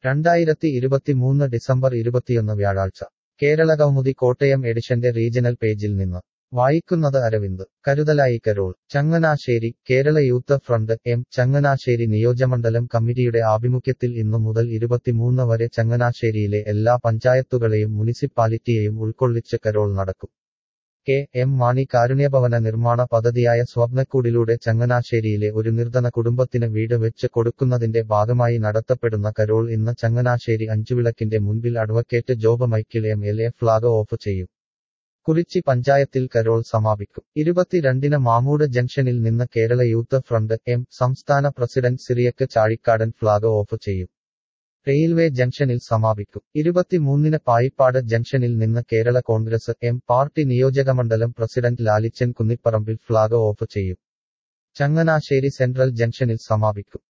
രണ്ടായിരത്തി ഇരുപത്തിമൂന്ന് ഡിസംബർ ഇരുപത്തിയൊന്ന് വ്യാഴാഴ്ച കേരള കൗമുദി കോട്ടയം എഡിഷന്റെ റീജണൽ പേജിൽ നിന്ന് വായിക്കുന്നത് അരവിന്ദ് കരുതലായി carol Changanassery Kerala youth front M Changanassery നിയോജമണ്ഡലം കമ്മിറ്റിയുടെ ആഭിമുഖ്യത്തിൽ ഇന്നു മുതൽ ഇരുപത്തിമൂന്ന് വരെ ചങ്ങനാശ്ശേരിയിലെ എല്ലാ പഞ്ചായത്തുകളെയും മുനിസിപ്പാലിറ്റിയെയും ഉൾക്കൊള്ളിച്ച് കരോൾ നടക്കും കെ എം മാണി കാരുണ്യഭവന നിർമ്മാണ പദ്ധതിയായ സ്വപ്നക്കൂടിലൂടെ ചങ്ങനാശ്ശേരിയിലെ ഒരു നിർധന കുടുംബത്തിന് വീട് വെച്ച് കൊടുക്കുന്നതിന്റെ ഭാഗമായി നടത്തപ്പെടുന്ന കരോൾ ഇന്ന് ചങ്ങനാശ്ശേരി അഞ്ചുവിളക്കിന്റെ മുൻപിൽ advocate Job Michael M L A flag off ചെയ്യും കുറിച്ചി പഞ്ചായത്തിൽ കരോൾ സമാപിക്കും ഇരുപത്തിരണ്ടിന് മാമൂട് ജംഗ്ഷനിൽ നിന്ന് കേരള യൂത്ത് ഫ്രണ്ട് എം സംസ്ഥാന president Cyriac Chazhikadan flag off ചെയ്യും റെയിൽവേ ജംഗ്ഷനിൽ സമാപിക്കും ഇരുപത്തിമൂന്നിന് പായിപ്പാട് ജംഗ്ഷനിൽ നിന്ന് കേരള കോൺഗ്രസ് എം പാർട്ടി നിയോജകമണ്ഡലം president Lalichan Kunnipparambil flag off ചെയ്യും ചങ്ങനാശ്ശേരി സെൻട്രൽ ജംഗ്ഷനിൽ സമാപിക്കും